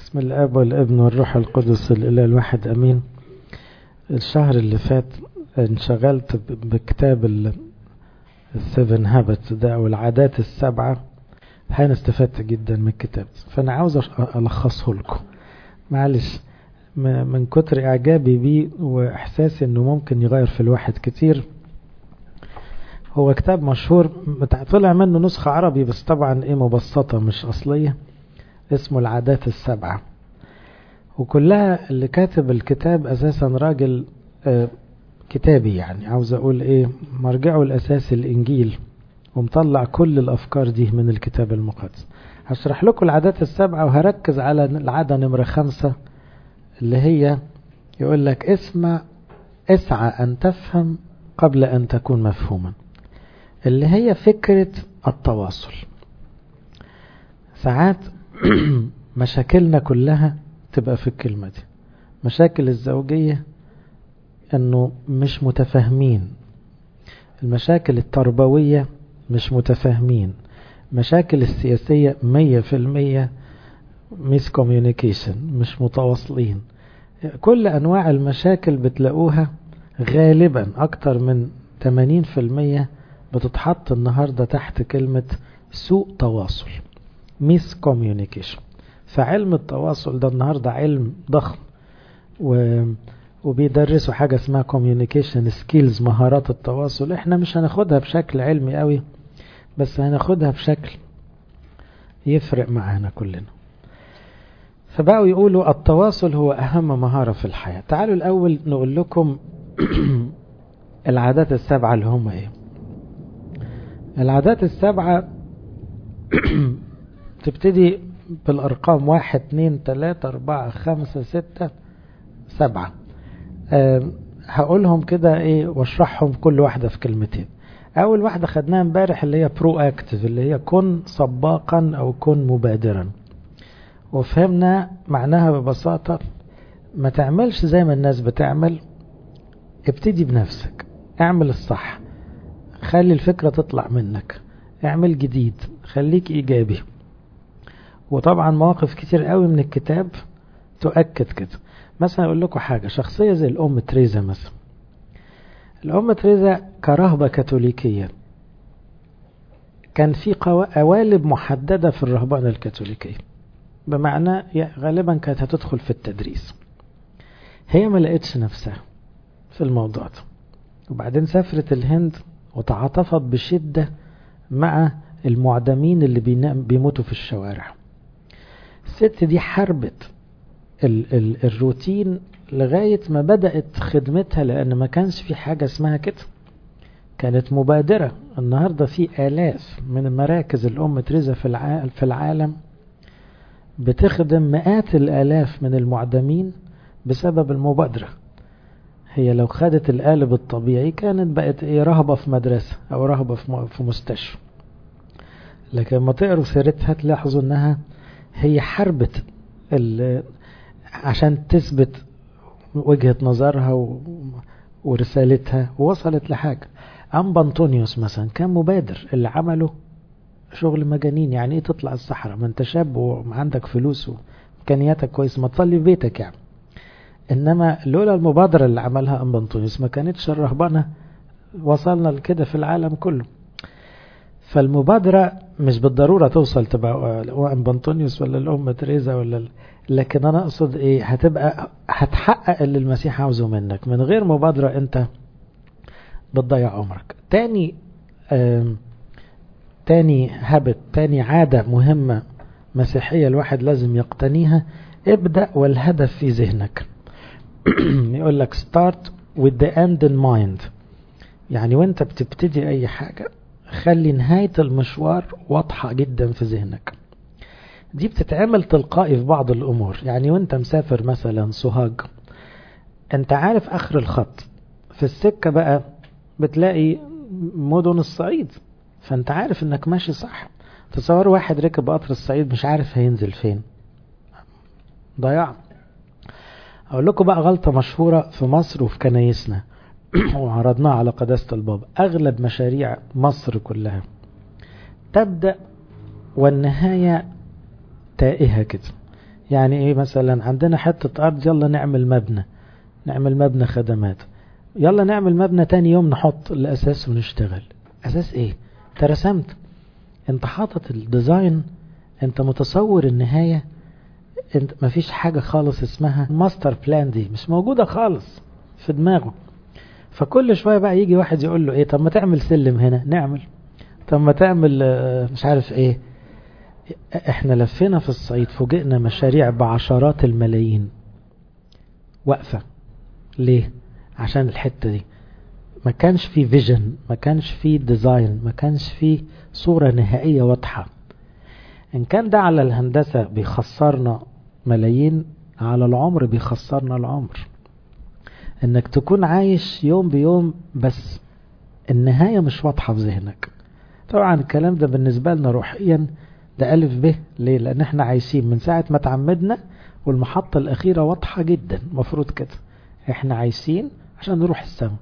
بسم الاب والابن والروح القدس الاله الواحد امين الشهر اللي فات انشغلت بكتاب السيفن هابتس ده او العادات السبعة الحقيقة استفدت جدا من الكتاب فانا عاوز الخصه لكم معلش من كتر اعجابي بيه واحساسي انه ممكن يغير في الواحد كتير هو كتاب مشهور طلع منه نسخة عربي بس طبعا ايه مبسطة مش اصلية اسمه العادات السبعة وكلها اللي كاتب الكتاب اساسا راجل آه كتابي يعني عاوز اقول ايه مرجعه الاساسي الانجيل ومطلع كل الافكار دي من الكتاب المقدس هشرح لكم العادات السبعة وهركز على العادة نمرة خمسة اللي هي يقول لك اسمع اسعى ان تفهم قبل ان تكون مفهوما اللي هي فكرة التواصل ساعات مشاكلنا كلها تبقى في الكلمة دي مشاكل الزوجية انه مش متفاهمين المشاكل التربوية مش متفاهمين مشاكل السياسية مية في المية ميس كوميونيكيشن مش متواصلين كل انواع المشاكل بتلاقوها غالبا اكتر من 80% بتتحط النهاردة تحت كلمة سوء تواصل ميس كوميونيكيشن فعلم التواصل ده النهاردة علم ضخم و... وبيدرسوا حاجة اسمها communication skills مهارات التواصل احنا مش هناخدها بشكل علمي قوي بس هناخدها بشكل يفرق معانا كلنا فبقوا يقولوا التواصل هو أهم مهارة في الحياة تعالوا الأول نقول لكم العادات السبعة اللي هم ايه العادات السبعة تبتدي بالأرقام واحد اتنين تلاتة أربعة خمسة ستة سبعة أه هقولهم كده ايه واشرحهم كل واحدة في كلمتين أول واحدة خدناها امبارح اللي هي برو اكتف اللي هي كن سباقا أو كن مبادرا وفهمنا معناها ببساطة ما تعملش زي ما الناس بتعمل ابتدي بنفسك اعمل الصح خلي الفكرة تطلع منك اعمل جديد خليك ايجابي وطبعا مواقف كتير قوي من الكتاب تؤكد كده مثلا اقول لكم حاجة شخصية زي الام تريزا مثلا الام تريزا كرهبة كاثوليكية كان في قوالب محددة في الرهبانة الكاثوليكية بمعنى غالبا كانت هتدخل في التدريس هي ما لقيتش نفسها في الموضوع ده وبعدين سافرت الهند وتعاطفت بشدة مع المعدمين اللي بيموتوا في الشوارع الست دي حربت ال ال الروتين لغاية ما بدأت خدمتها لأن ما كانش في حاجة اسمها كده كانت مبادرة النهاردة في آلاف من مراكز الأم تريزا في في العالم بتخدم مئات الآلاف من المعدمين بسبب المبادرة هي لو خدت القالب الطبيعي كانت بقت ايه رهبة في مدرسة او رهبة في مستشفى لكن لما تقروا سيرتها تلاحظوا انها هي حربت عشان تثبت وجهة نظرها ورسالتها ووصلت لحاجة أم أنطونيوس مثلا كان مبادر اللي عمله شغل مجانين يعني ايه تطلع الصحراء ما انت شاب وعندك فلوس وامكانياتك كويس ما تصلي في بيتك يعني انما لولا المبادرة اللي عملها ام بنطونيوس ما كانتش الرهبنة وصلنا لكده في العالم كله فالمبادرة مش بالضرورة توصل تبقى ام بنطونيوس ولا الام تريزا ولا ال... لكن انا اقصد ايه هتبقى هتحقق اللي المسيح عاوزه منك من غير مبادرة انت بتضيع عمرك تاني تاني هابت تاني عادة مهمة مسيحية الواحد لازم يقتنيها ابدأ والهدف في ذهنك يقول لك start with the end in mind يعني وانت بتبتدي اي حاجة خلي نهاية المشوار واضحة جدا في ذهنك دي بتتعمل تلقائي في بعض الامور يعني وانت مسافر مثلا سوهاج انت عارف اخر الخط في السكة بقى بتلاقي مدن الصعيد فانت عارف انك ماشي صح تصور واحد ركب قطر الصعيد مش عارف هينزل فين ضياع اقول لكم بقى غلطة مشهورة في مصر وفي كنايسنا وعرضناها على قداسة البابا اغلب مشاريع مصر كلها تبدأ والنهاية تائهة كده يعني ايه مثلا عندنا حتة ارض يلا نعمل مبنى نعمل مبنى خدمات يلا نعمل مبنى تاني يوم نحط الاساس ونشتغل اساس ايه انت رسمت انت حاطط الديزاين انت متصور النهاية انت مفيش حاجة خالص اسمها ماستر بلان دي مش موجودة خالص في دماغه فكل شوية بقى يجي واحد يقول له ايه طب ما تعمل سلم هنا نعمل طب ما تعمل مش عارف ايه احنا لفينا في الصعيد فوجئنا مشاريع بعشرات الملايين واقفة ليه عشان الحتة دي ما كانش في فيجن ما كانش في ديزاين ما كانش في صورة نهائية واضحة ان كان ده على الهندسة بيخسرنا ملايين على العمر بيخسرنا العمر انك تكون عايش يوم بيوم بس النهاية مش واضحة في ذهنك طبعا الكلام ده بالنسبة لنا روحيا ده ألف ب ليه لأن احنا عايشين من ساعة ما تعمدنا والمحطة الأخيرة واضحة جدا مفروض كده احنا عايشين عشان نروح السماء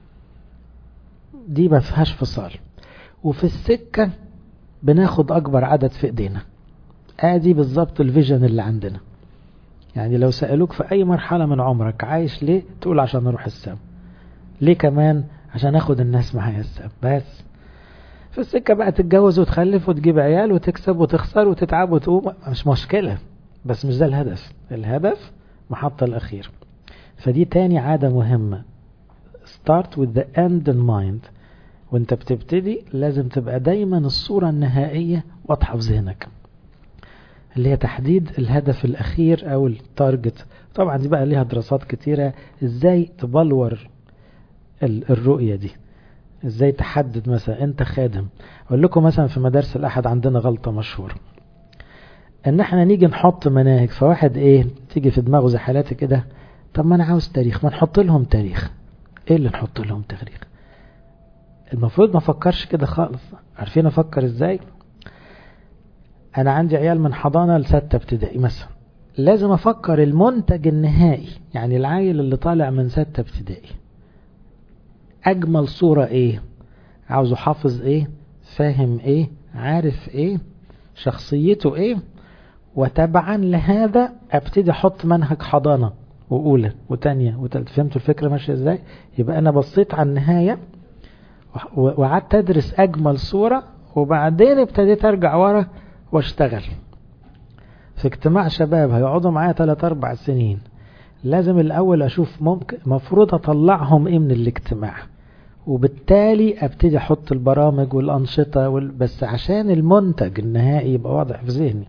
دي ما فيهاش فصال وفي السكة بناخد أكبر عدد في إيدينا ادي بالظبط الفيجن اللي عندنا يعني لو سألوك في أي مرحلة من عمرك عايش ليه تقول عشان أروح السماء ليه كمان عشان أخد الناس معايا السماء بس في السكة بقى تتجوز وتخلف وتجيب عيال وتكسب وتخسر وتتعب وتقوم مش مشكلة بس مش ده الهدف الهدف محطة الأخير فدي تاني عادة مهمة start with the end in mind وانت بتبتدي لازم تبقى دايما الصورة النهائية واضحة في ذهنك اللي هي تحديد الهدف الأخير أو التارجت طبعا دي بقى ليها دراسات كتيرة ازاي تبلور الرؤية دي ازاي تحدد مثلا انت خادم اقول لكم مثلا في مدارس الاحد عندنا غلطة مشهورة ان احنا نيجي نحط مناهج فواحد ايه تيجي في دماغه زي حالاتي كده طب ما انا عاوز تاريخ ما نحط لهم تاريخ ايه اللي نحط لهم تاريخ المفروض ما افكرش كده خالص عارفين افكر ازاي انا عندي عيال من حضانة لستة ابتدائي مثلا لازم افكر المنتج النهائي يعني العيل اللي طالع من ستة ابتدائي اجمل صورة ايه عاوزه حافظ ايه فاهم ايه عارف ايه شخصيته ايه وتبعا لهذا ابتدي احط منهج حضانة واولى وتانية وتالت فهمتوا الفكرة ماشية ازاي يبقى انا بصيت على النهاية وقعدت ادرس اجمل صورة وبعدين ابتديت ارجع ورا واشتغل في اجتماع شباب هيقعدوا معايا 3 4 سنين لازم الاول اشوف ممكن مفروض اطلعهم ايه من الاجتماع وبالتالي ابتدي احط البرامج والانشطة وال... بس عشان المنتج النهائي يبقى واضح في ذهني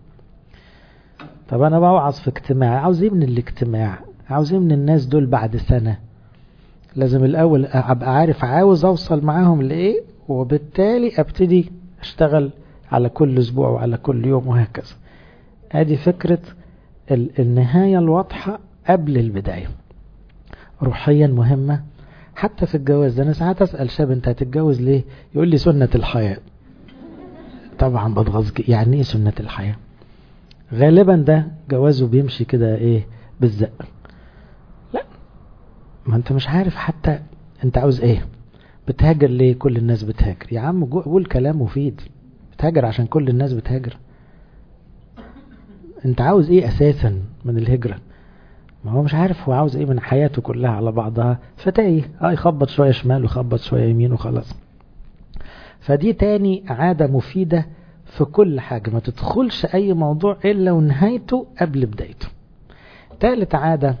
طب انا بوعظ في اجتماع عاوز ايه من الاجتماع عاوز ايه من الناس دول بعد سنة لازم الاول ابقى عارف عاوز اوصل معاهم لايه وبالتالي ابتدي اشتغل على كل اسبوع وعلى كل يوم وهكذا ادي فكرة النهاية الواضحة قبل البداية روحيا مهمة حتى في الجواز انا ساعات اسأل شاب انت هتتجوز ليه يقول لي سنة الحياة طبعا بتغاظ يعني ايه سنة الحياة غالبا ده جوازه بيمشي كده ايه بالزق لا ما انت مش عارف حتى انت عاوز ايه بتهاجر ليه كل الناس بتهاجر يا عم قول كلام مفيد بتهاجر عشان كل الناس بتهاجر انت عاوز ايه اساسا من الهجرة ما هو مش عارف هو عاوز ايه من حياته كلها على بعضها فتايه اه يخبط شوية شمال ويخبط شوية يمين وخلاص فدي تاني عادة مفيدة في كل حاجة ما تدخلش اي موضوع الا ونهايته قبل بدايته تالت عادة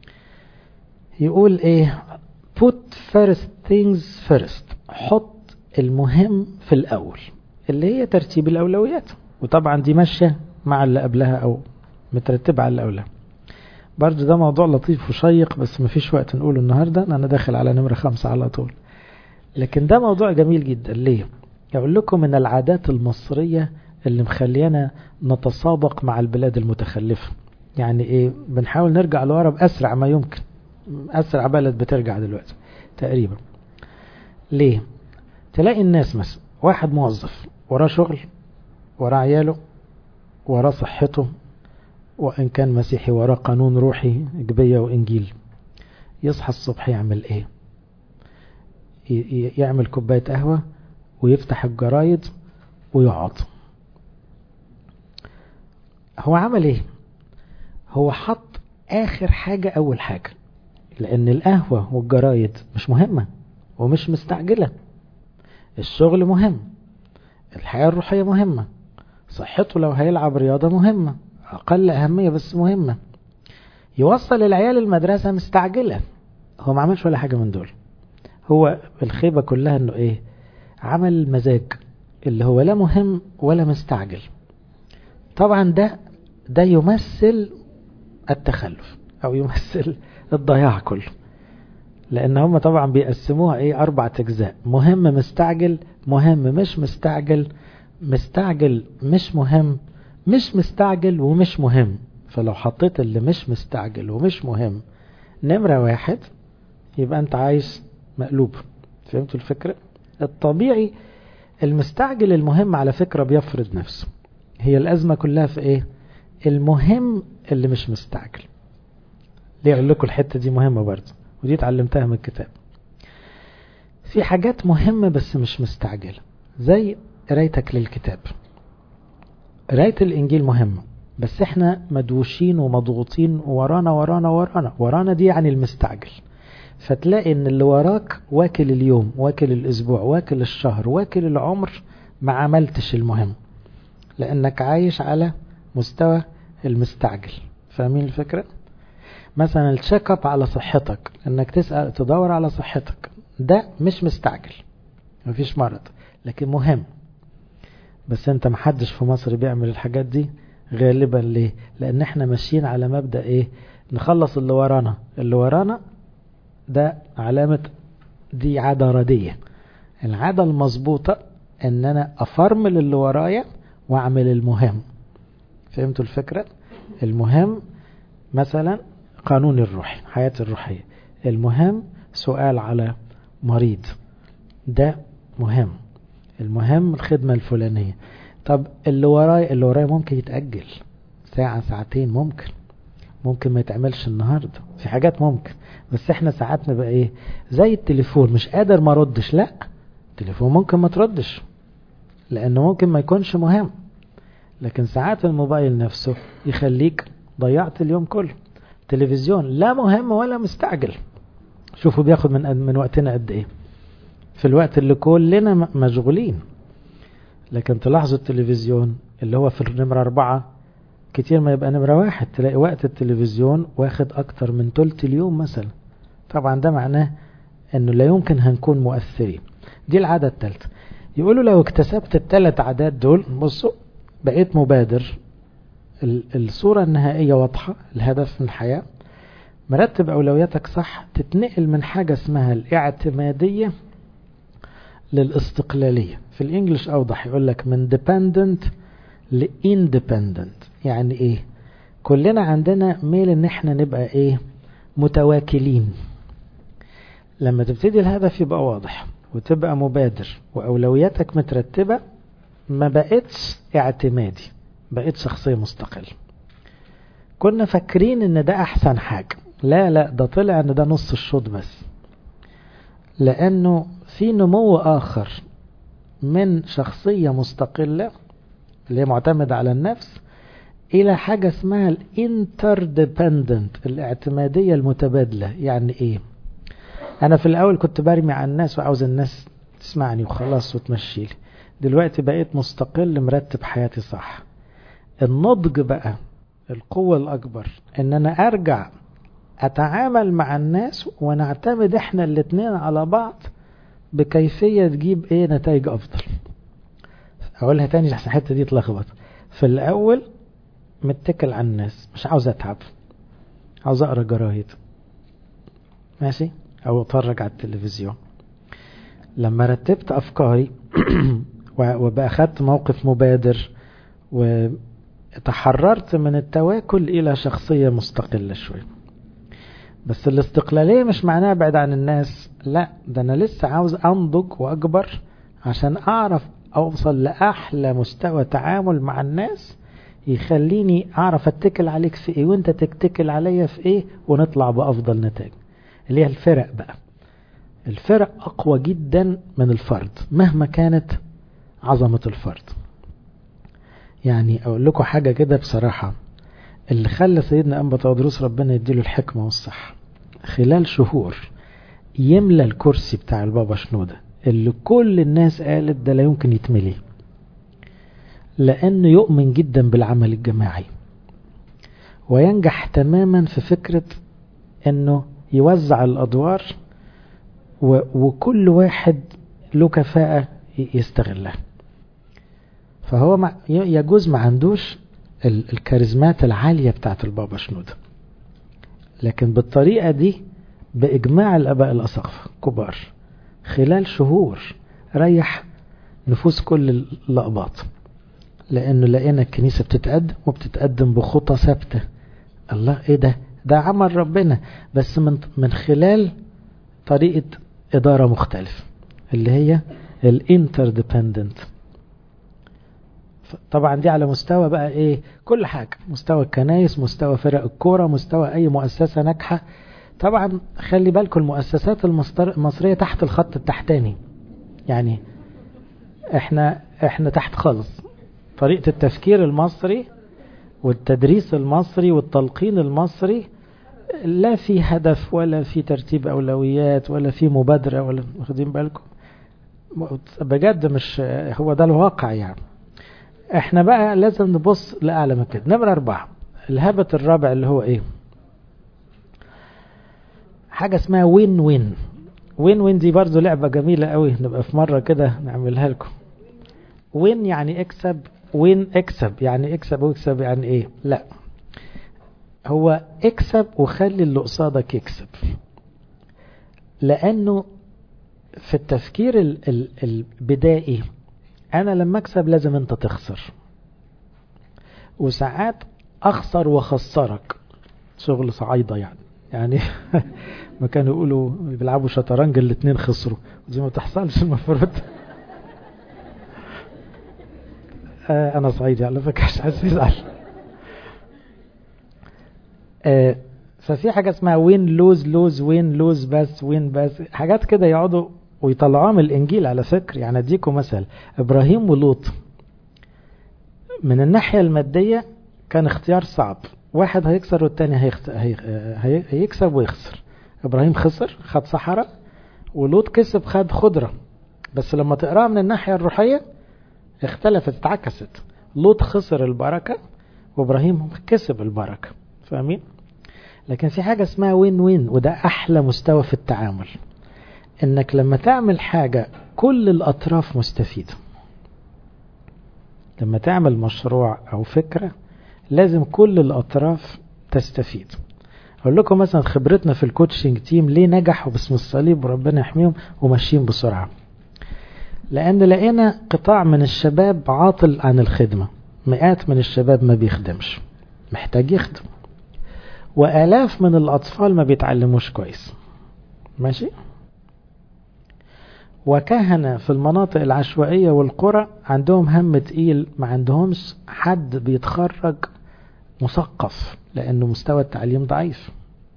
يقول ايه put first things first حط المهم في الاول اللي هي ترتيب الاولويات وطبعا دي ماشية مع اللي قبلها او مترتبة على اللي قبلها برضه ده موضوع لطيف وشيق بس مفيش وقت نقوله النهاردة انا داخل على نمرة خمسة على طول لكن ده موضوع جميل جدا ليه اقول لكم من العادات المصرية اللي مخلينا نتسابق مع البلاد المتخلفة يعني ايه بنحاول نرجع لورا باسرع ما يمكن اسرع بلد بترجع دلوقتي تقريبا ليه تلاقي الناس مثلا واحد موظف وراه شغل وراه عياله وراه صحته وإن كان مسيحي وراه قانون روحي إجبية وإنجيل يصحى الصبح يعمل إيه يعمل كوباية قهوة ويفتح الجرايد ويقعد هو عمل إيه هو حط آخر حاجة أول حاجة لأن القهوة والجرايد مش مهمة ومش مستعجلة الشغل مهم الحياة الروحية مهمة صحته لو هيلعب رياضة مهمة أقل أهمية بس مهمة يوصل العيال المدرسة مستعجلة هو ما عملش ولا حاجة من دول هو الخيبة كلها انه ايه عمل مزاج اللي هو لا مهم ولا مستعجل طبعا ده ده يمثل التخلف او يمثل الضياع كله لان هم طبعا بيقسموها ايه اربع اجزاء مهم مستعجل مهم مش مستعجل مستعجل مش مهم مش مستعجل ومش مهم فلو حطيت اللي مش مستعجل ومش مهم نمرة واحد يبقى انت عايش مقلوب فهمتوا الفكرة الطبيعي المستعجل المهم على فكرة بيفرض نفسه هي الأزمة كلها في ايه المهم اللي مش مستعجل ليه اقول لكم الحتة دي مهمة برضه ودي اتعلمتها من الكتاب في حاجات مهمة بس مش مستعجلة زي قرايتك للكتاب قراية الإنجيل مهمة بس احنا مدوشين ومضغوطين ورانا ورانا ورانا ورانا دي يعني المستعجل فتلاقي ان اللي وراك واكل اليوم واكل الاسبوع واكل الشهر واكل العمر ما عملتش المهم لانك عايش على مستوى المستعجل فاهمين الفكرة مثلا التشيك اب على صحتك انك تسأل تدور على صحتك ده مش مستعجل مفيش مرض لكن مهم بس انت محدش في مصر بيعمل الحاجات دي غالبا ليه لان احنا ماشيين على مبدأ ايه نخلص اللي ورانا اللي ورانا ده علامة دي عادة ردية العادة المظبوطة ان انا افرمل اللي ورايا واعمل المهم فهمتوا الفكرة المهم مثلا قانون الروحي حياة الروحية المهم سؤال على مريض ده مهم المهم الخدمة الفلانية طب اللي وراي اللي وراي ممكن يتأجل ساعة ساعتين ممكن ممكن ما يتعملش النهاردة في حاجات ممكن بس احنا ساعات نبقى ايه زي التليفون مش قادر ما ردش لا التليفون ممكن ما تردش لانه ممكن ما يكونش مهم لكن ساعات الموبايل نفسه يخليك ضيعت اليوم كله تلفزيون لا مهم ولا مستعجل شوفوا بياخد من من وقتنا قد ايه في الوقت اللي كلنا مشغولين لكن تلاحظوا التلفزيون اللي هو في النمرة أربعة كتير ما يبقى نمرة واحد تلاقي وقت التلفزيون واخد أكتر من تلت اليوم مثلا طبعا ده معناه أنه لا يمكن هنكون مؤثرين دي العادة الثالثة يقولوا لو اكتسبت الثلاث عادات دول بصوا بقيت مبادر الصورة النهائية واضحة الهدف من الحياة مرتب أولوياتك صح تتنقل من حاجة اسمها الاعتمادية للاستقلالية في الانجليش اوضح يقول لك من dependent ل independent يعني ايه كلنا عندنا ميل ان احنا نبقى ايه متواكلين لما تبتدي الهدف يبقى واضح وتبقى مبادر واولوياتك مترتبة ما بقتش اعتمادي بقيت شخصية مستقلة كنا فاكرين ان ده احسن حاجة لا لا ده طلع ان ده نص الشوط بس لانه في نمو آخر من شخصية مستقلة اللي هي معتمدة على النفس إلى حاجة اسمها الانترديبندنت الاعتمادية المتبادلة يعني إيه أنا في الأول كنت برمي على الناس وعاوز الناس تسمعني وخلاص وتمشي لي دلوقتي بقيت مستقل مرتب حياتي صح النضج بقى القوة الأكبر إن أنا أرجع أتعامل مع الناس ونعتمد إحنا الاتنين على بعض بكيفية تجيب ايه نتائج افضل اقولها تاني عشان الحته دي اتلخبط في الاول متكل على الناس مش عاوز اتعب عاوز اقرا جرايد ماشي او اتفرج على التلفزيون لما رتبت افكاري وبقى خدت موقف مبادر وتحررت من التواكل الى شخصية مستقلة شوي بس الاستقلالية مش معناها بعد عن الناس لا ده انا لسه عاوز انضج واكبر عشان اعرف اوصل لاحلى مستوى تعامل مع الناس يخليني اعرف اتكل عليك في ايه وانت تتكل عليا في ايه ونطلع بافضل نتائج اللي هي الفرق بقى الفرق اقوى جدا من الفرد مهما كانت عظمة الفرد يعني اقول لكم حاجة كده بصراحة اللي خلى سيدنا أنبا تودروس ربنا يديله الحكمة والصح خلال شهور يملى الكرسي بتاع البابا شنودة اللي كل الناس قالت ده لا يمكن يتملي لأنه يؤمن جدا بالعمل الجماعي وينجح تماما في فكرة أنه يوزع الأدوار وكل واحد له كفاءة يستغلها فهو مع يجوز ما عندوش الكاريزمات العالية بتاعت البابا شنودة لكن بالطريقة دي بإجماع الأباء الأسقف كبار خلال شهور ريح نفوس كل الأقباط لأنه لقينا الكنيسة بتتقدم وبتتقدم بخطى ثابتة الله إيه ده ده عمل ربنا بس من, من خلال طريقة إدارة مختلفة اللي هي الانترديبندنت طبعا دي على مستوى بقى ايه كل حاجة مستوى الكنايس مستوى فرق الكورة مستوى اي مؤسسة ناجحة طبعا خلي بالكم المؤسسات المصرية تحت الخط التحتاني يعني احنا احنا تحت خالص طريقة التفكير المصري والتدريس المصري والتلقين المصري لا في هدف ولا في ترتيب أولويات ولا في مبادرة ولا واخدين بالكم بجد مش هو ده الواقع يعني احنا بقى لازم نبص لأعلى من كده نمرة أربعة الهبت الرابع اللي هو ايه حاجة اسمها وين وين وين وين دي برضو لعبة جميلة قوي نبقى في مرة كده نعملها لكم وين يعني اكسب وين اكسب يعني اكسب واكسب يعني ايه لا هو اكسب وخلي اللي قصادك يكسب لانه في التفكير ال ال البدائي انا لما اكسب لازم انت تخسر وساعات اخسر واخسرك شغل صعيدة يعني يعني ما كانوا يقولوا بيلعبوا شطرنج الاثنين خسروا دي ما تحصلش المفروض آه انا صعيدي على فكره مش عايز يزعل آه ففي حاجه اسمها وين لوز لوز وين لوز بس وين بس حاجات كده يقعدوا ويطلعوها من الانجيل على فكره يعني اديكم مثل ابراهيم ولوط من الناحيه الماديه كان اختيار صعب واحد هيكسر والتاني هيخت... هي... هي... هيكسب ويخسر ابراهيم خسر خد صحراء ولوط كسب خد خضره بس لما تقراها من الناحيه الروحيه اختلفت اتعكست لوط خسر البركة وابراهيم كسب البركة فاهمين لكن في حاجة اسمها وين وين وده احلى مستوى في التعامل انك لما تعمل حاجة كل الاطراف مستفيدة لما تعمل مشروع او فكرة لازم كل الاطراف تستفيد اقول لكم مثلا خبرتنا في الكوتشنج تيم ليه نجحوا باسم الصليب وربنا يحميهم وماشيين بسرعه لأن لقينا قطاع من الشباب عاطل عن الخدمة مئات من الشباب ما بيخدمش محتاج يخدم وآلاف من الأطفال ما بيتعلموش كويس ماشي وكهنة في المناطق العشوائية والقرى عندهم هم تقيل ما عندهمش حد بيتخرج مثقف لأنه مستوى التعليم ضعيف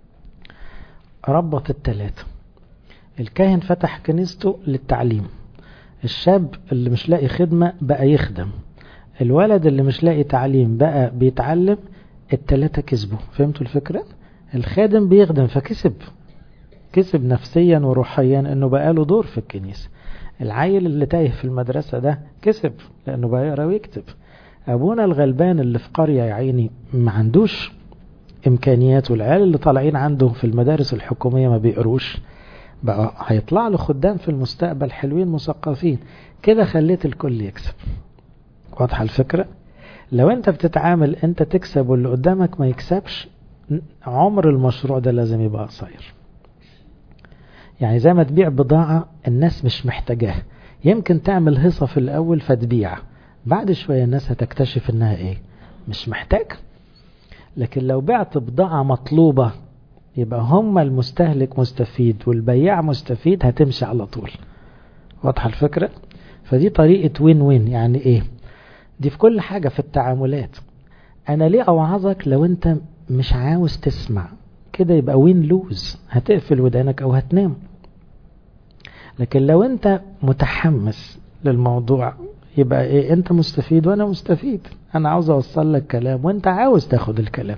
ربط التلاتة الكاهن فتح كنيسته للتعليم الشاب اللي مش لاقي خدمة بقى يخدم الولد اللي مش لاقي تعليم بقى بيتعلم التلاتة كسبوا فهمتوا الفكرة الخادم بيخدم فكسب كسب نفسيا وروحيا انه بقى له دور في الكنيسة العيل اللي تايه في المدرسة ده كسب لانه بقى يقرا ويكتب ابونا الغلبان اللي في قرية يا عيني ما عندوش امكانيات والعيال اللي طالعين عنده في المدارس الحكومية ما بيقروش بقى هيطلع له خدام في المستقبل حلوين مثقفين كده خليت الكل يكسب واضحة الفكرة لو انت بتتعامل انت تكسب واللي قدامك ما يكسبش عمر المشروع ده لازم يبقى قصير يعني زي ما تبيع بضاعة الناس مش محتاجاها يمكن تعمل هصة في الأول فتبيع بعد شوية الناس هتكتشف انها ايه مش محتاج لكن لو بعت بضاعة مطلوبة يبقى هم المستهلك مستفيد والبياع مستفيد هتمشي على طول واضحة الفكرة فدي طريقة وين وين يعني ايه دي في كل حاجة في التعاملات انا ليه اوعظك لو انت مش عاوز تسمع كده يبقى وين لوز هتقفل ودانك او هتنام لكن لو انت متحمس للموضوع يبقى ايه انت مستفيد وانا مستفيد انا عاوز اوصل لك كلام وانت عاوز تاخد الكلام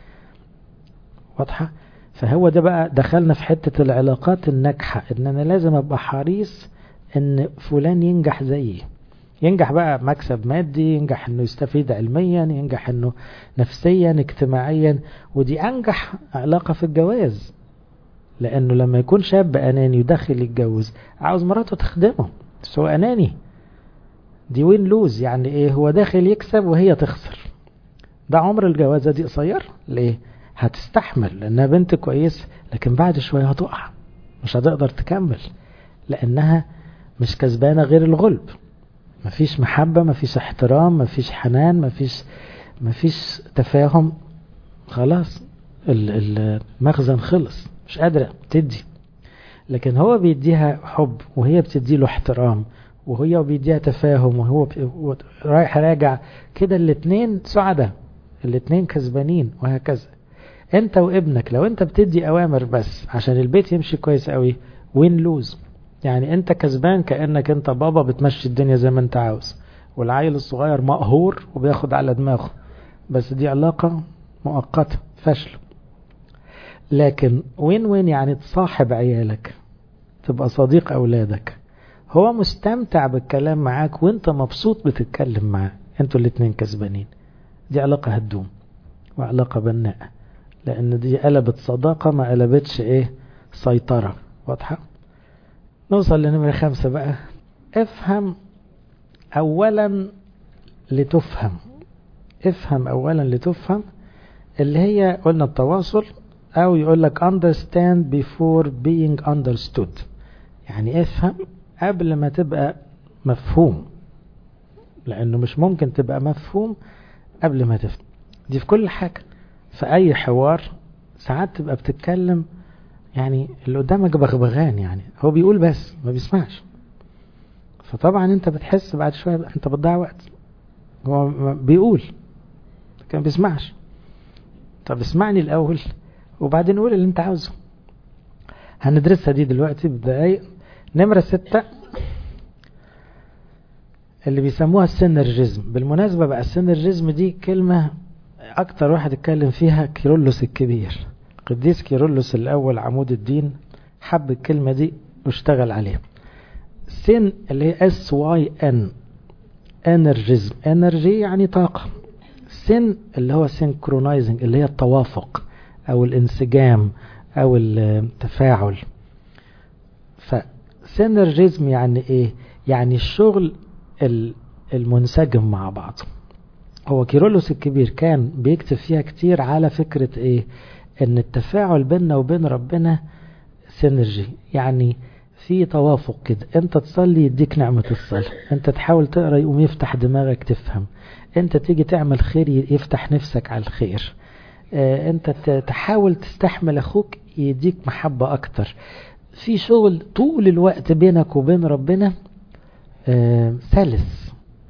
واضحة فهو ده بقى دخلنا في حتة العلاقات الناجحة ان انا لازم ابقى حريص ان فلان ينجح زيي ينجح بقى مكسب مادي ينجح انه يستفيد علميا ينجح انه نفسيا اجتماعيا ودي انجح علاقة في الجواز لانه لما يكون شاب اناني وداخل يتجوز عاوز مراته تخدمه بس هو اناني دي وين لوز يعني ايه هو داخل يكسب وهي تخسر ده عمر الجوازة دي قصير ليه هتستحمل لانها بنت كويس لكن بعد شوية هتقع مش هتقدر تكمل لانها مش كسبانة غير الغلب مفيش محبة مفيش احترام مفيش حنان مفيش مفيش تفاهم خلاص المخزن خلص مش قادرة تدي لكن هو بيديها حب وهي بتدي له احترام وهي بيديها تفاهم وهو رايح راجع كده الاتنين سعداء الاتنين كسبانين وهكذا انت وابنك لو انت بتدي اوامر بس عشان البيت يمشي كويس قوي وين لوز يعني انت كسبان كأنك انت بابا بتمشي الدنيا زي ما انت عاوز والعيل الصغير مقهور وبياخد على دماغه بس دي علاقة مؤقتة فشل لكن وين وين يعني تصاحب عيالك تبقى صديق أولادك هو مستمتع بالكلام معاك وانت مبسوط بتتكلم معاه انتوا الاتنين كسبانين دي علاقة هتدوم وعلاقة بناءة لان دي قلبت صداقة ما قلبتش ايه سيطرة واضحة نوصل لنمرة خمسة بقى افهم اولا لتفهم افهم اولا لتفهم اللي هي قلنا التواصل او يقول لك understand before being understood يعني افهم قبل ما تبقى مفهوم لانه مش ممكن تبقى مفهوم قبل ما تفهم دي في كل حاجة في اي حوار ساعات تبقى بتتكلم يعني اللي قدامك بغبغان يعني هو بيقول بس ما بيسمعش فطبعا انت بتحس بعد شوية انت بتضيع وقت هو بيقول كان بيسمعش طب اسمعني الاول وبعدين قول اللي انت عاوزه هندرسها دي دلوقتي بدقايق نمرة ستة اللي بيسموها السينرجيزم بالمناسبة بقى السينرجيزم دي كلمة اكتر واحد اتكلم فيها كيرلس الكبير قديس كيرلس الاول عمود الدين حب الكلمة دي واشتغل عليها سين اللي هي اس واي ان انرجيزم انرجي يعني طاقة سين اللي هو سينكرونايزنج اللي هي التوافق او الانسجام او التفاعل فسينرجيزم يعني ايه يعني الشغل المنسجم مع بعض هو كيرلس الكبير كان بيكتب فيها كتير على فكرة ايه ان التفاعل بيننا وبين ربنا سينرجي يعني في توافق كده انت تصلي يديك نعمة الصلاة انت تحاول تقرأ يقوم يفتح دماغك تفهم انت تيجي تعمل خير يفتح نفسك على الخير اه انت تحاول تستحمل اخوك يديك محبة اكتر في شغل طول الوقت بينك وبين ربنا اه سلس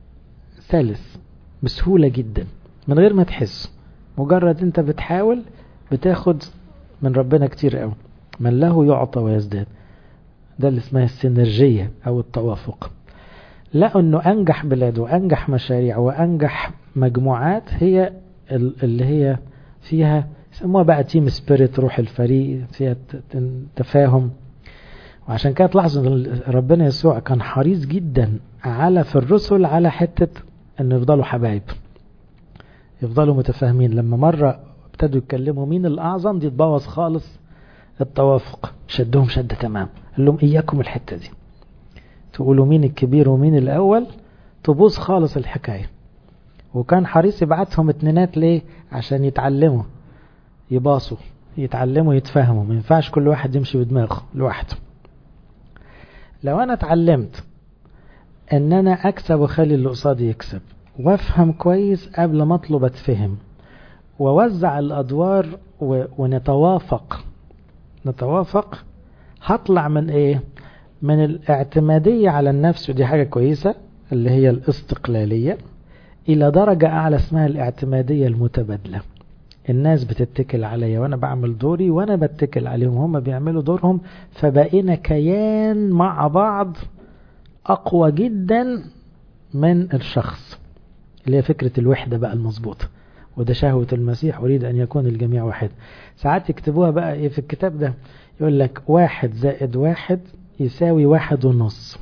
سلس بسهولة جدا من غير ما تحس مجرد انت بتحاول بتاخد من ربنا كتير قوي من له يعطى ويزداد ده اللي اسمها السينرجية او التوافق لقوا انه انجح بلاد وانجح مشاريع وانجح مجموعات هي اللي هي فيها يسموها بقى تيم سبيريت روح الفريق فيها تفاهم وعشان كده تلاحظوا ان ربنا يسوع كان حريص جدا على في الرسل على حتة انه يفضلوا حبايب يفضلوا متفاهمين لما مرة ابتدوا يتكلموا مين الاعظم دي تبوظ خالص التوافق شدهم شدة تمام قال لهم اياكم الحتة دي تقولوا مين الكبير ومين الاول تبوظ خالص الحكاية وكان حريص يبعتهم اتنينات ليه عشان يتعلموا يباصوا يتعلموا يتفهموا ما ينفعش كل واحد يمشي بدماغه لوحده لو انا اتعلمت ان انا اكسب واخلي اللي قصادي يكسب وافهم كويس قبل ما اطلب اتفهم ووزع الادوار و... ونتوافق نتوافق هطلع من ايه من الاعتمادية على النفس ودي حاجة كويسة اللي هي الاستقلالية الى درجة اعلى اسمها الاعتمادية المتبادلة الناس بتتكل عليا وانا بعمل دوري وانا بتكل عليهم هم بيعملوا دورهم فبقينا كيان مع بعض اقوى جدا من الشخص اللي هي فكرة الوحدة بقى المظبوطة وده شهوة المسيح أريد أن يكون الجميع واحد ساعات يكتبوها بقى إيه في الكتاب ده يقول لك واحد زائد واحد يساوي واحد ونص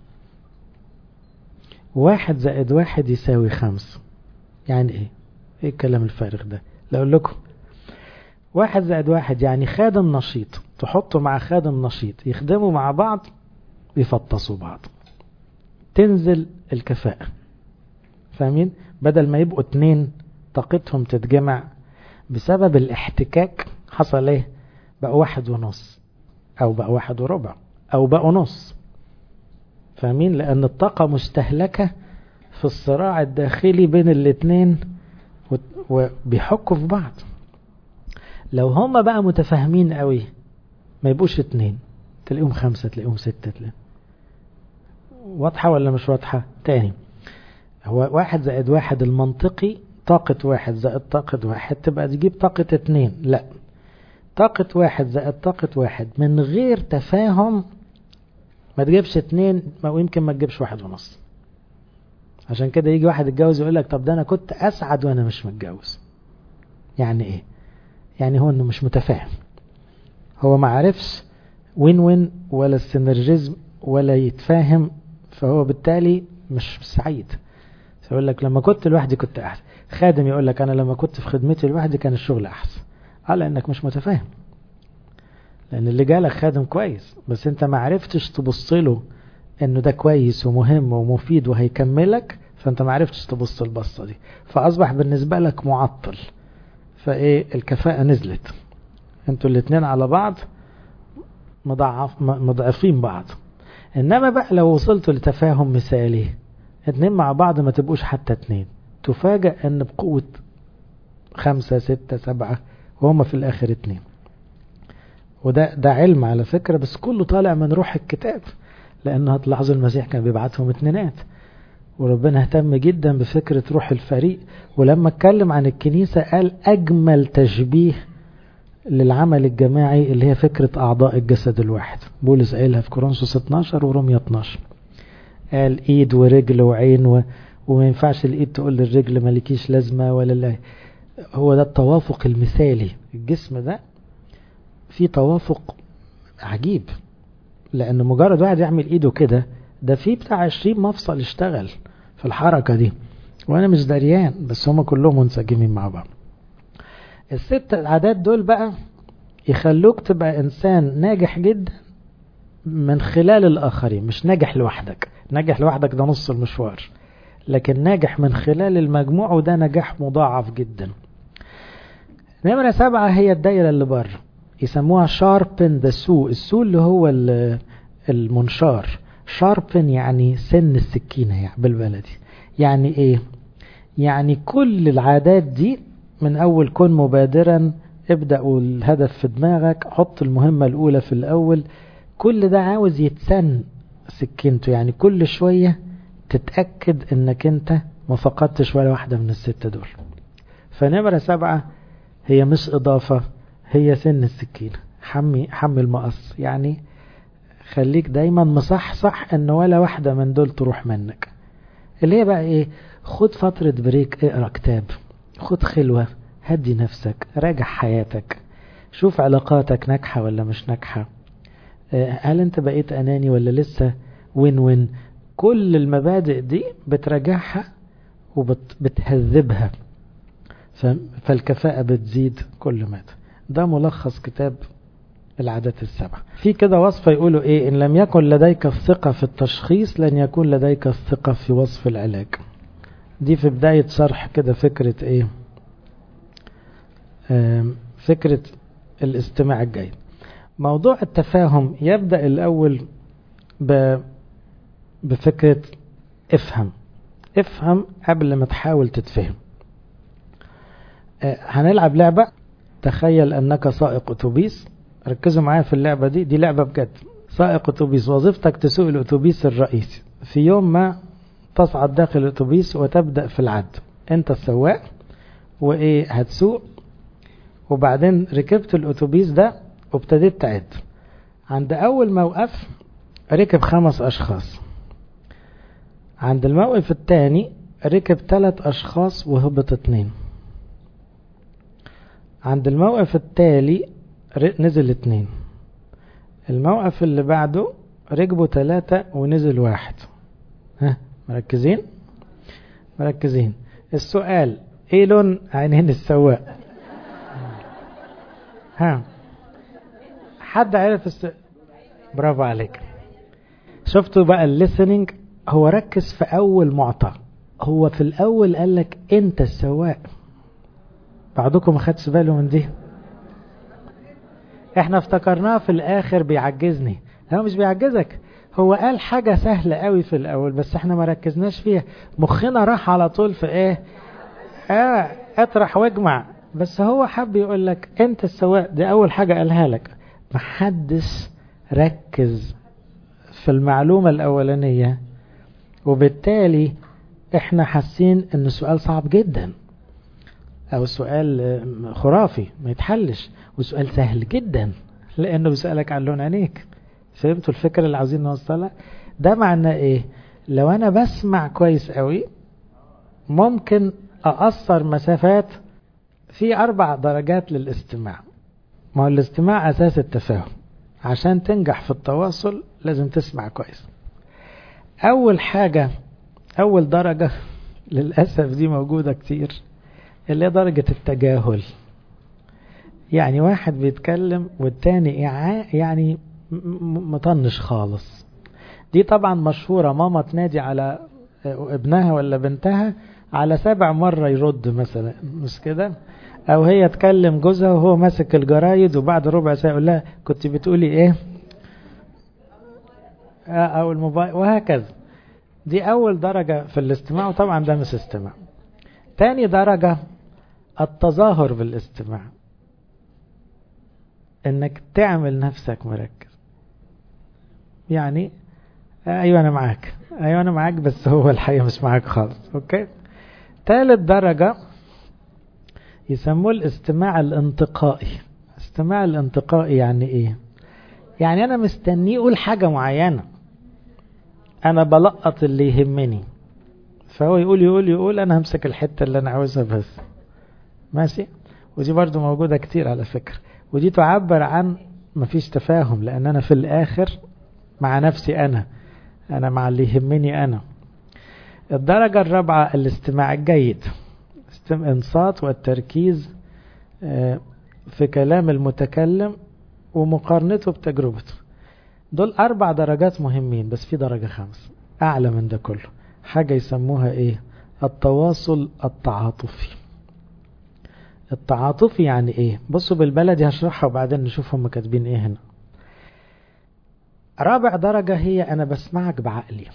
واحد زائد واحد يساوي خمس يعني ايه ايه الكلام الفارغ ده لا اقول لكم واحد زائد واحد يعني خادم نشيط تحطه مع خادم نشيط يخدموا مع بعض يفطسوا بعض تنزل الكفاءة فاهمين بدل ما يبقوا اتنين طاقتهم تتجمع بسبب الاحتكاك حصل ايه بقى واحد ونص او بقى واحد وربع او بقوا نص فاهمين لان الطاقة مستهلكة في الصراع الداخلي بين الاتنين وبيحكوا في بعض لو هما بقى متفاهمين قوي ما يبقوش اتنين تلاقيهم خمسة تلاقيهم ستة تلاقيهم واضحة ولا مش واضحة تاني هو واحد زائد واحد المنطقي طاقة واحد زائد طاقة واحد تبقى تجيب طاقة اتنين لا طاقة واحد زائد طاقة واحد من غير تفاهم ما تجيبش اتنين ويمكن ما تجيبش واحد ونص عشان كده يجي واحد يتجوز يقول لك طب ده انا كنت اسعد وانا مش متجوز يعني ايه يعني هو انه مش متفاهم هو ما عرفش وين وين ولا السينرجيزم ولا يتفاهم فهو بالتالي مش سعيد يقول لك لما كنت لوحدي كنت احسن خادم يقول لك انا لما كنت في خدمتي لوحدي كان الشغل احسن على انك مش متفاهم لان اللي جالك خادم كويس بس انت ما عرفتش تبص له انه ده كويس ومهم ومفيد وهيكملك فانت ما عرفتش تبص البصه دي فاصبح بالنسبه لك معطل فايه الكفاءه نزلت انتوا الاثنين على بعض مضاعف مضاعفين بعض انما بقى لو وصلتوا لتفاهم مثالي اتنين مع بعض ما تبقوش حتى اتنين تفاجأ ان بقوة خمسة ستة سبعة وهم في الاخر اتنين وده ده علم على فكرة بس كله طالع من روح الكتاب لانه هتلاحظوا المسيح كان بيبعتهم اتنينات وربنا اهتم جدا بفكرة روح الفريق ولما اتكلم عن الكنيسة قال اجمل تشبيه للعمل الجماعي اللي هي فكرة اعضاء الجسد الواحد بولس قايلها في كورنثوس 12 ورومية 12 قال ايد ورجل وعين و... وما ينفعش الايد تقول للرجل مالكيش لازمة ولا لا هو ده التوافق المثالي الجسم ده في توافق عجيب لان مجرد واحد يعمل ايده كده ده في بتاع 20 مفصل اشتغل في الحركة دي وانا مش دريان بس هما كلهم منسجمين مع بعض الست العادات دول بقى يخلوك تبقى انسان ناجح جدا من خلال الاخرين مش ناجح لوحدك ناجح لوحدك ده نص المشوار لكن ناجح من خلال المجموع وده نجاح مضاعف جدا نمرة سبعة هي الدايرة اللي بره يسموها شاربن ذا سو السو اللي هو المنشار شاربن يعني سن السكينة يعني بالبلدي يعني ايه يعني كل العادات دي من اول كن مبادرا ابدأ والهدف في دماغك حط المهمة الاولى في الاول كل ده عاوز يتسن سكينته يعني كل شوية تتأكد انك انت ما فقدتش ولا واحدة من الستة دول فنمرة سبعة هي مش اضافة هي سن السكينة حمي حمي المقص يعني خليك دايما مصحصح ان ولا واحدة من دول تروح منك اللي هي بقى ايه خد فترة بريك اقرا كتاب خد خلوة هدي نفسك راجع حياتك شوف علاقاتك ناجحة ولا مش ناجحة هل انت بقيت اناني ولا لسه وين وين كل المبادئ دي بتراجعها وبتهذبها فالكفاءة بتزيد كل مدى ده ملخص كتاب العادات السبع في كده وصفة يقولوا ايه ان لم يكن لديك الثقة في التشخيص لن يكون لديك الثقة في وصف العلاج دي في بداية شرح كده فكرة ايه فكرة الاستماع الجيد موضوع التفاهم يبدأ الأول ب... بفكرة افهم افهم قبل ما تحاول تتفهم أه هنلعب لعبة تخيل أنك سائق أتوبيس ركزوا معايا في اللعبة دي دي لعبة بجد سائق أتوبيس وظيفتك تسوق الأتوبيس الرئيسي في يوم ما تصعد داخل الأتوبيس وتبدأ في العد أنت السواق وإيه هتسوق وبعدين ركبت الأتوبيس ده وابتديت تعد عند أول موقف ركب خمس أشخاص عند الموقف الثاني ركب ثلاث أشخاص وهبط اتنين عند الموقف التالي نزل اتنين الموقف اللي بعده ركبوا ثلاثة ونزل واحد ها مركزين مركزين السؤال ايه لون عينين السواق ها حد عرف الس... برافو عليك شفتوا بقى الليسننج هو ركز في اول معطى هو في الاول قال لك انت السواق بعضكم ما خدش باله من دي احنا افتكرناه في الاخر بيعجزني هو مش بيعجزك هو قال حاجة سهلة قوي في الاول بس احنا ما ركزناش فيها مخنا راح على طول في ايه اه اطرح واجمع بس هو حب يقول لك انت السواق دي اول حاجة قالها لك محدش ركز في المعلومة الاولانية وبالتالي احنا حاسين ان السؤال صعب جدا او سؤال خرافي ما يتحلش وسؤال سهل جدا لانه بيسألك عن لون عينيك فهمتوا الفكرة اللي عاوزين نوصلها ده معناه ايه لو انا بسمع كويس قوي ممكن اقصر مسافات في اربع درجات للاستماع ما هو الاستماع اساس التفاهم عشان تنجح في التواصل لازم تسمع كويس اول حاجة اول درجة للأسف دي موجودة كتير اللي هي درجة التجاهل يعني واحد بيتكلم والتاني يعني مطنش خالص دي طبعا مشهورة ماما تنادي على ابنها ولا بنتها على سابع مرة يرد مثلا مش كده او هي تكلم جوزها وهو ماسك الجرايد وبعد ربع ساعة يقول لها كنت بتقولي ايه او الموبايل وهكذا دي اول درجة في الاستماع وطبعا ده مش استماع تاني درجة التظاهر بالاستماع انك تعمل نفسك مركز يعني ايوه انا معاك ايوه انا معاك بس هو الحقيقة مش معاك خالص اوكي ثالث درجة يسموه الاستماع الانتقائي الاستماع الانتقائي يعني ايه يعني انا مستنيه يقول حاجة معينة انا بلقط اللي يهمني فهو يقول يقول يقول انا همسك الحتة اللي انا عاوزها بس ماشي ودي برضو موجودة كتير على فكرة ودي تعبر عن مفيش تفاهم لان انا في الاخر مع نفسي انا انا مع اللي يهمني انا الدرجة الرابعة الاستماع الجيد انصات والتركيز في كلام المتكلم ومقارنته بتجربته دول أربع درجات مهمين بس في درجة خمس أعلى من ده كله حاجة يسموها إيه التواصل التعاطفي التعاطفي يعني إيه بصوا بالبلدي هشرحها وبعدين نشوف هم كاتبين إيه هنا رابع درجة هي أنا بسمعك بعقلي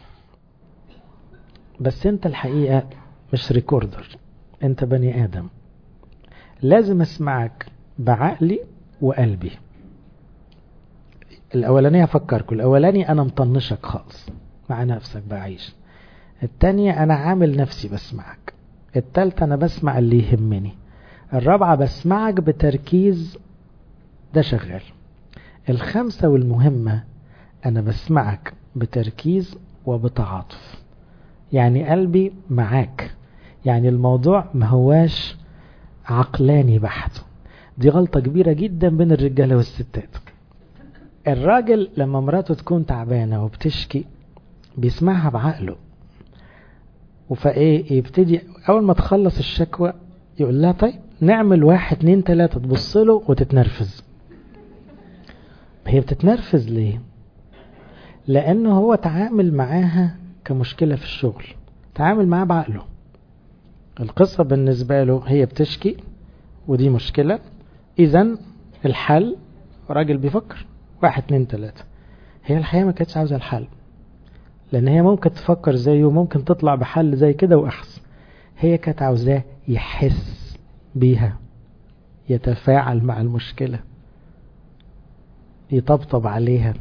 بس أنت الحقيقة مش ريكوردر أنت بني آدم لازم أسمعك بعقلي وقلبي الأولانية أفكركم الأولاني أنا مطنشك خالص مع نفسك بعيش التانية أنا عامل نفسي بسمعك التالتة أنا بسمع اللي يهمني الرابعة بسمعك بتركيز ده شغال الخامسة والمهمة أنا بسمعك بتركيز وبتعاطف يعني قلبي معاك يعني الموضوع ما هواش عقلاني بحت دي غلطة كبيرة جدا بين الرجالة والستات الراجل لما مراته تكون تعبانة وبتشكي بيسمعها بعقله وفايه يبتدي اول ما تخلص الشكوى يقول لها طيب نعمل واحد اتنين تلاتة تبص له وتتنرفز هي بتتنرفز ليه لانه هو تعامل معاها كمشكلة في الشغل تعامل معاها بعقله القصة بالنسبة له هي بتشكي ودي مشكلة اذا الحل راجل بيفكر واحد اتنين تلاتة هي الحقيقة ما كانتش عاوزة الحل لان هي ممكن تفكر زيه وممكن تطلع بحل زي كده واحسن هي كانت عاوزاه يحس بيها يتفاعل مع المشكلة يطبطب عليها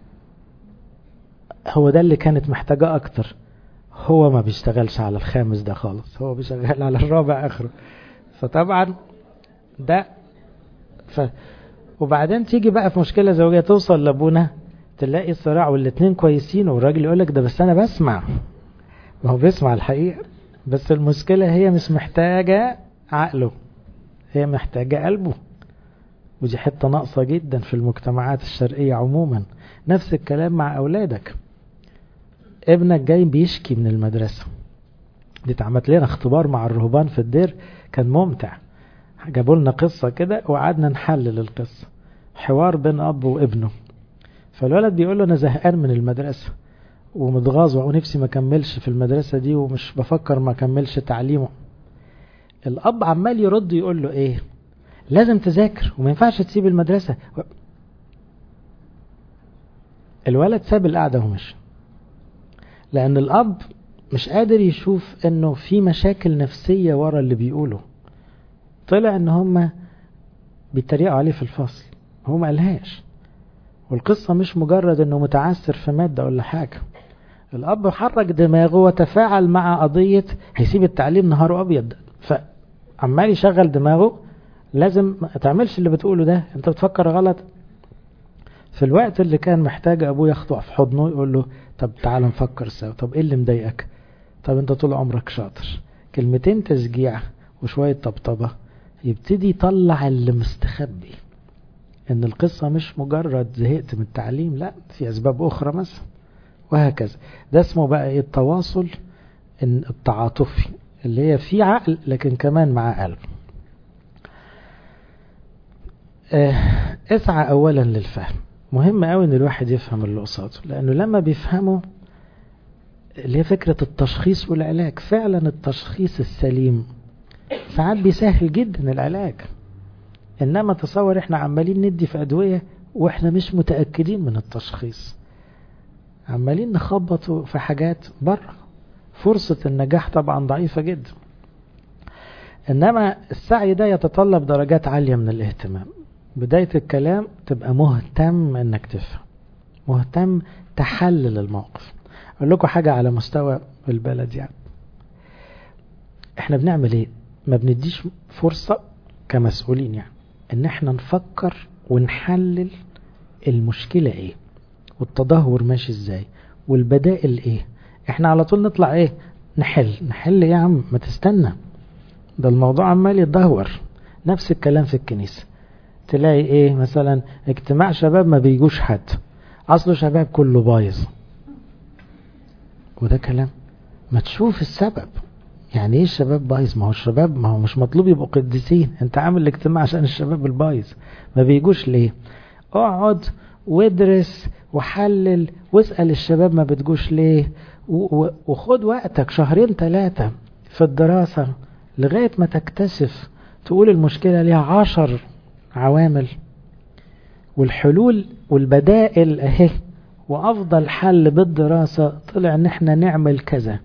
هو ده اللي كانت محتاجة اكتر هو ما بيشتغلش على الخامس ده خالص هو بيشتغل على الرابع اخره فطبعا ده ف وبعدين تيجي بقى في مشكلة زوجية توصل لابونا تلاقي الصراع والاتنين كويسين والراجل يقول لك ده بس انا بسمع ما هو بيسمع الحقيقة بس المشكلة هي مش محتاجة عقله هي محتاجة قلبه ودي حتة ناقصة جدا في المجتمعات الشرقية عموما نفس الكلام مع أولادك ابنك جاي بيشكي من المدرسة دي اتعملت لنا اختبار مع الرهبان في الدير كان ممتع جابوا لنا قصة كده وقعدنا نحلل القصة حوار بين أب وابنه فالولد بيقول له أنا زهقان من المدرسة ومتغاظ ونفسي ما كملش في المدرسة دي ومش بفكر ما كملش تعليمه الأب عمال يرد يقول له إيه لازم تذاكر وما ينفعش تسيب المدرسة الولد ساب القعدة ومشي لأن الأب مش قادر يشوف انه في مشاكل نفسية ورا اللي بيقوله طلع ان هما بيتريقوا عليه في الفصل هو ما قالهاش والقصة مش مجرد انه متعثر في مادة ولا حاجة الاب حرك دماغه وتفاعل مع قضية هيسيب التعليم نهاره ابيض فعمال يشغل دماغه لازم ما تعملش اللي بتقوله ده انت بتفكر غلط في الوقت اللي كان محتاج ابوه ياخده في حضنه يقول له طب تعال نفكر سوا طب ايه اللي مضايقك طب انت طول عمرك شاطر كلمتين تشجيع وشوية طبطبة يبتدي يطلع اللي مستخبي ان القصة مش مجرد زهقت من التعليم لا في اسباب اخرى مثلا وهكذا ده اسمه بقى ايه التواصل التعاطفي اللي هي في عقل لكن كمان مع قلب اه اسعى اولا للفهم مهم قوي ان الواحد يفهم اللي قصاده لانه لما بيفهمه اللي هي فكرة التشخيص والعلاج فعلا التشخيص السليم ساعات بيسهل جدا العلاج انما تصور احنا عمالين ندي في ادوية واحنا مش متأكدين من التشخيص عمالين نخبط في حاجات بره فرصة النجاح طبعا ضعيفة جدا انما السعي ده يتطلب درجات عالية من الاهتمام بداية الكلام تبقى مهتم انك تفهم مهتم تحلل الموقف اقول لكم حاجة على مستوى البلد يعني احنا بنعمل ايه ما بنديش فرصة كمسؤولين يعني ان احنا نفكر ونحلل المشكلة ايه والتدهور ماشي ازاي والبدائل ايه احنا على طول نطلع ايه نحل نحل يا عم ما تستنى ده الموضوع عمال يتدهور نفس الكلام في الكنيسة تلاقي ايه مثلا اجتماع شباب ما بيجوش حد اصله شباب كله بايظ وده كلام ما تشوف السبب يعني ايه الشباب بايظ ما هو الشباب ما هو مش مطلوب يبقوا قديسين انت عامل الاجتماع عشان الشباب البايظ ما بيجوش ليه اقعد وادرس وحلل واسأل الشباب ما بتجوش ليه وخد وقتك شهرين ثلاثة في الدراسة لغاية ما تكتشف تقول المشكلة ليها عشر عوامل والحلول والبدائل اهي وافضل حل بالدراسة طلع ان احنا نعمل كذا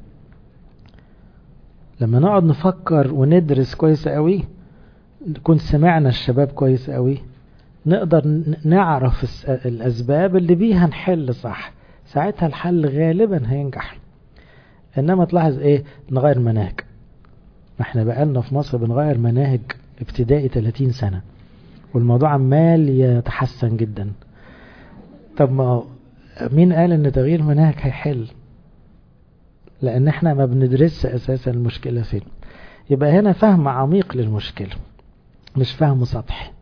لما نقعد نفكر وندرس كويس قوي نكون سمعنا الشباب كويس قوي نقدر نعرف الاسباب اللي بيها نحل صح ساعتها الحل غالبا هينجح انما تلاحظ ايه نغير مناهج ما احنا بقالنا في مصر بنغير مناهج ابتدائي 30 سنة والموضوع عمال يتحسن جدا طب ما مين قال ان تغيير مناهج هيحل لان احنا ما بندرسش اساسا المشكلة فين يبقى هنا فهم عميق للمشكلة مش فهم سطحي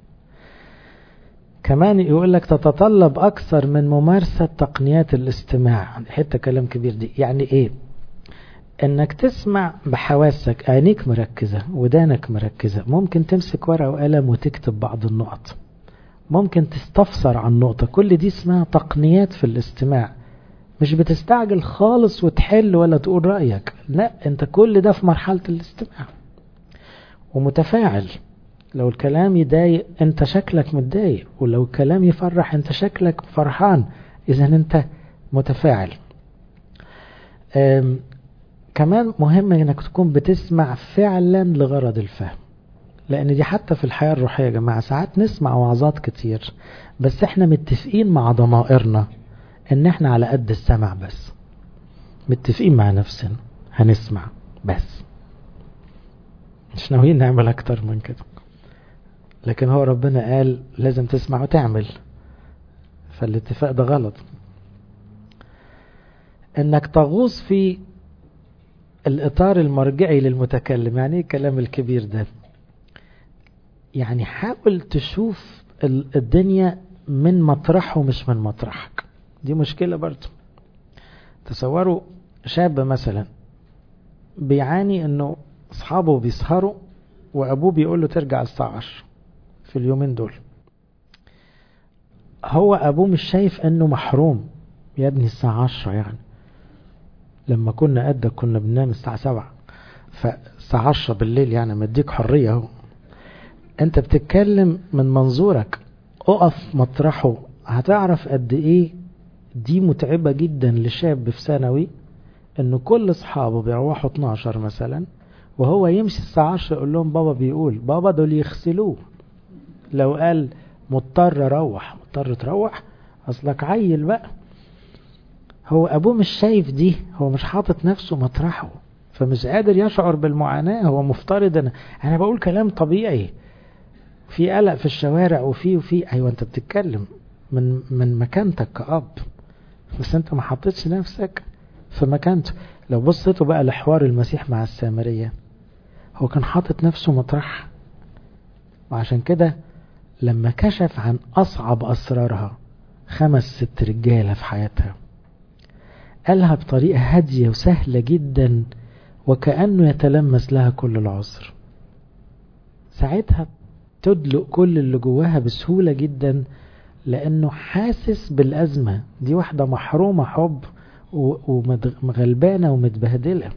كمان يقول لك تتطلب اكثر من ممارسة تقنيات الاستماع حتة كلام كبير دي يعني ايه انك تسمع بحواسك عينيك مركزة ودانك مركزة ممكن تمسك ورقة وقلم وتكتب بعض النقط ممكن تستفسر عن نقطة كل دي اسمها تقنيات في الاستماع مش بتستعجل خالص وتحل ولا تقول رأيك لا انت كل ده في مرحلة الاستماع ومتفاعل لو الكلام يضايق انت شكلك متضايق ولو الكلام يفرح انت شكلك فرحان اذا انت متفاعل كمان مهم انك تكون بتسمع فعلا لغرض الفهم لان دي حتى في الحياة الروحية يا جماعة ساعات نسمع وعظات كتير بس احنا متفقين مع ضمائرنا ان احنا على قد السمع بس متفقين مع نفسنا هنسمع بس مش ناويين نعمل اكتر من كده لكن هو ربنا قال لازم تسمع وتعمل فالاتفاق ده غلط انك تغوص في الإطار المرجعي للمتكلم يعني ايه الكلام الكبير ده يعني حاول تشوف الدنيا من مطرحه مش من مطرحك دي مشكلة برضو تصوروا شاب مثلا بيعاني انه اصحابه بيسهروا وابوه بيقول له ترجع الساعة 10 في اليومين دول هو ابوه مش شايف انه محروم يا ابني الساعة 10 يعني لما كنا قدك كنا بننام الساعة 7 فالساعة 10 بالليل يعني مديك حرية اهو انت بتتكلم من منظورك اقف مطرحه هتعرف قد ايه دي متعبة جدا لشاب في ثانوي انه كل اصحابه بيروحوا 12 مثلا وهو يمشي الساعة 10 يقول لهم بابا بيقول بابا دول يغسلوه لو قال مضطر اروح مضطر تروح اصلك عيل بقى هو ابوه مش شايف دي هو مش حاطط نفسه مطرحه فمش قادر يشعر بالمعاناة هو مفترض انا انا بقول كلام طبيعي في قلق في الشوارع وفي وفي ايوه انت بتتكلم من من مكانتك كأب بس انت ما حطيتش نفسك في مكانته لو بصيتوا بقى لحوار المسيح مع السامرية هو كان حاطط نفسه مطرح وعشان كده لما كشف عن أصعب أسرارها خمس ست رجالة في حياتها قالها بطريقة هادية وسهلة جدا وكأنه يتلمس لها كل العذر ساعتها تدلق كل اللي جواها بسهولة جدا لأنه حاسس بالأزمة دي واحدة محرومة حب وغلبانة ومتبهدلة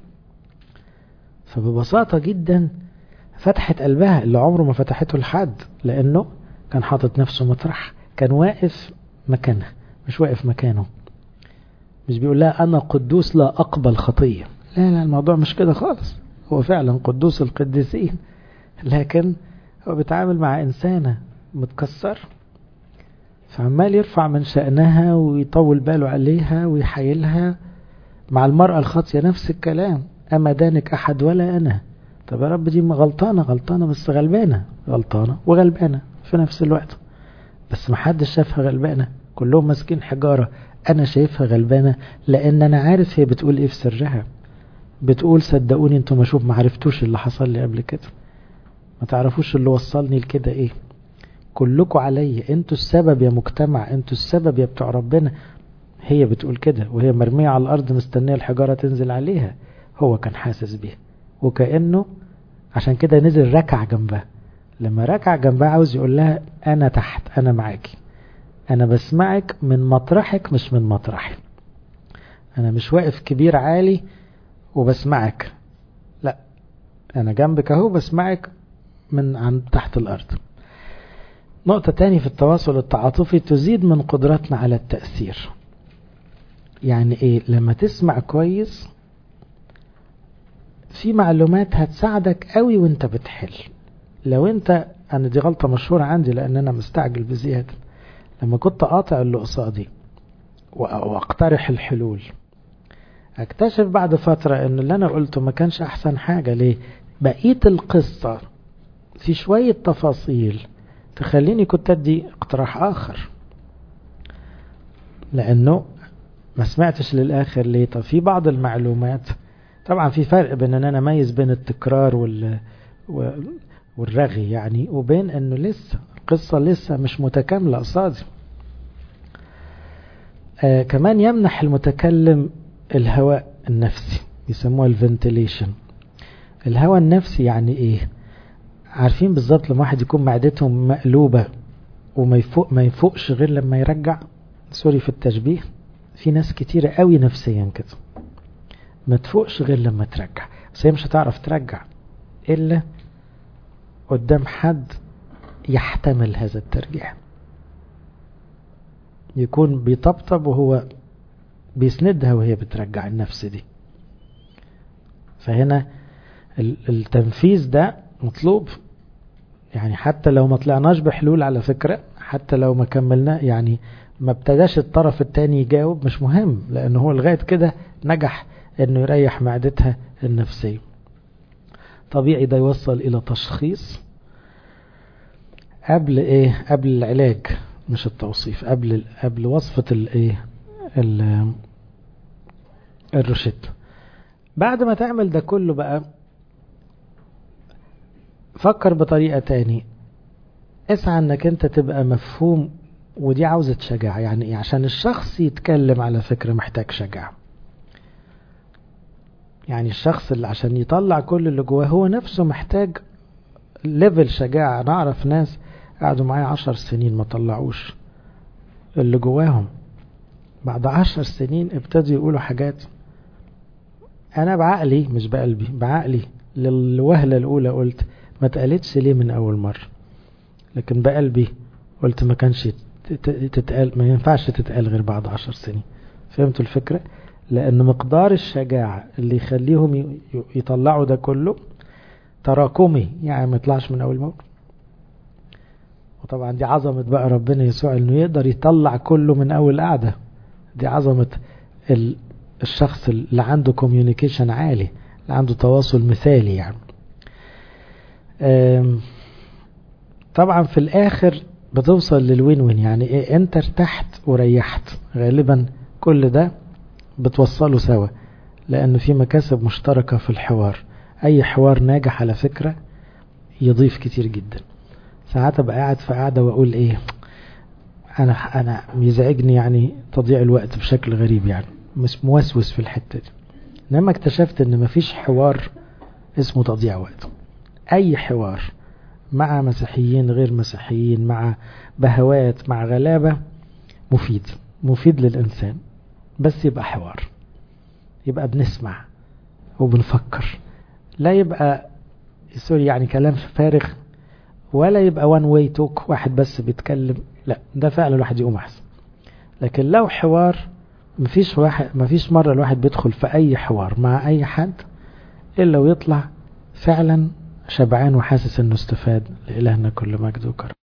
فببساطة جدا فتحت قلبها اللي عمره ما فتحته لحد لأنه كان حاطط نفسه مطرح كان واقف مكانها مش واقف مكانه مش بيقول لها أنا قدوس لا أقبل خطية لا لا الموضوع مش كده خالص هو فعلا قدوس القديسين لكن هو بيتعامل مع إنسانة متكسر فعمال يرفع من شأنها ويطول باله عليها ويحايلها مع المرأة الخاطية نفس الكلام أما دانك أحد ولا أنا طب يا رب دي غلطانة غلطانة بس غلبانة غلطانة وغلبانة في نفس الوقت بس محدش شافها غلبانة كلهم ماسكين حجارة أنا شايفها غلبانة لأن أنا عارف هي بتقول إيه في سرها بتقول صدقوني انتوا ما شوف ما عرفتوش اللي حصل لي قبل كده ما تعرفوش اللي وصلني لكده ايه كلكم عليا انتوا السبب يا مجتمع انتوا السبب يا بتوع ربنا هي بتقول كده وهي مرمية على الأرض مستنية الحجارة تنزل عليها هو كان حاسس بيها وكأنه عشان كده نزل ركع جنبها لما ركع جنبها عاوز يقول لها أنا تحت أنا معاكي أنا بسمعك من مطرحك مش من مطرحي أنا مش واقف كبير عالي وبسمعك لا أنا جنبك أهو بسمعك من عن تحت الأرض نقطة تاني في التواصل التعاطفي تزيد من قدرتنا على التأثير يعني ايه لما تسمع كويس في معلومات هتساعدك قوي وانت بتحل لو انت انا دي غلطة مشهورة عندي لان انا مستعجل بزيادة لما كنت قاطع اللي قصادي واقترح الحلول اكتشف بعد فترة ان اللي انا قلته ما كانش احسن حاجة ليه بقية القصة في شوية تفاصيل تخليني كنت ادي اقتراح اخر لانه ما سمعتش للاخر ليه طب في بعض المعلومات طبعا في فرق بين ان انا اميز بين التكرار وال والرغي يعني وبين انه لسه القصة لسه مش متكاملة قصادي آه كمان يمنح المتكلم الهواء النفسي يسموها الفنتليشن الهواء النفسي يعني ايه عارفين بالظبط لما واحد يكون معدتهم مقلوبة وما يفوق ما يفوقش غير لما يرجع سوري في التشبيه في ناس كتيرة قوي نفسيا كده ما تفوقش غير لما ترجع بس هي مش هتعرف ترجع إلا قدام حد يحتمل هذا الترجيع يكون بيطبطب وهو بيسندها وهي بترجع النفس دي فهنا التنفيذ ده مطلوب يعني حتى لو ما طلعناش بحلول على فكرة حتى لو ما كملنا يعني ما ابتداش الطرف التاني يجاوب مش مهم لانه هو لغاية كده نجح انه يريح معدتها النفسية طبيعي ده يوصل الى تشخيص قبل ايه قبل العلاج مش التوصيف قبل قبل وصفة الايه الروشيت بعد ما تعمل ده كله بقى فكر بطريقة تاني اسعى انك انت تبقى مفهوم ودي عاوزة شجاعة يعني ايه عشان الشخص يتكلم على فكرة محتاج شجاعة يعني الشخص اللي عشان يطلع كل اللي جواه هو نفسه محتاج ليفل شجاعة انا اعرف ناس قعدوا معايا عشر سنين ما طلعوش اللي جواهم بعد عشر سنين ابتدوا يقولوا حاجات انا بعقلي مش بقلبي بعقلي للوهلة الاولى قلت ما اتقالتش ليه من اول مرة لكن بقلبي قلت ما كانش تتقال ما ينفعش تتقال غير بعد عشر سنين فهمتوا الفكرة لان مقدار الشجاعة اللي يخليهم يطلعوا ده كله تراكمي يعني ما يطلعش من اول مرة وطبعا دي عظمة بقى ربنا يسوع انه يقدر يطلع كله من اول قعدة دي عظمة الشخص اللي عنده كوميونيكيشن عالي اللي عنده تواصل مثالي يعني طبعا في الاخر بتوصل للوين وين يعني ايه انت ارتحت وريحت غالبا كل ده بتوصله سوا لان في مكاسب مشتركة في الحوار اي حوار ناجح على فكرة يضيف كتير جدا ساعات ابقى قاعد في قاعدة واقول ايه انا انا يزعجني يعني تضييع الوقت بشكل غريب يعني مش موسوس في الحتة دي انما اكتشفت ان مفيش حوار اسمه تضييع وقت اي حوار مع مسيحيين غير مسيحيين مع بهوات مع غلابة مفيد مفيد للإنسان بس يبقى حوار يبقى بنسمع وبنفكر لا يبقى سوري يعني كلام فارغ ولا يبقى وان واي توك واحد بس بيتكلم لا ده فعلا الواحد يقوم احسن لكن لو حوار مفيش واحد مفيش مرة الواحد بيدخل في اي حوار مع اي حد الا ويطلع فعلا شبعان وحاسس انه استفاد لإلهنا كل مجد وكرم